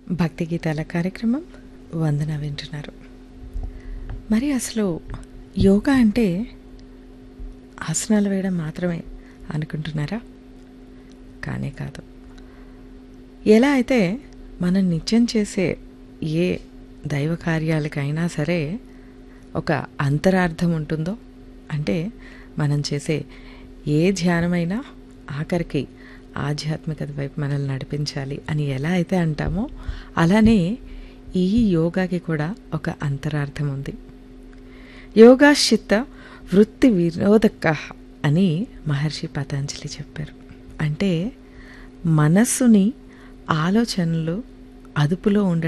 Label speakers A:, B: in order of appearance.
A: భక్తి గీతాల కార్యక్రమం వందన వింటున్నారు మరి అసలు యోగా అంటే ఆసనాలు వేయడం మాత్రమే అనుకుంటున్నారా కానే కాదు ఎలా అయితే మనం నిత్యం చేసే ఏ దైవ కార్యాలకైనా సరే ఒక అంతరార్థం ఉంటుందో అంటే మనం చేసే ఏ ధ్యానమైనా ఆఖరికి ఆధ్యాత్మికత వైపు మనల్ని నడిపించాలి అని ఎలా అయితే అంటామో అలానే ఈ యోగాకి కూడా ఒక అంతరార్థం ఉంది యోగాశ్చిత్త వృత్తి వినోదక అని మహర్షి పతంజలి చెప్పారు అంటే మనస్సుని ఆలోచనలు అదుపులో ఉండ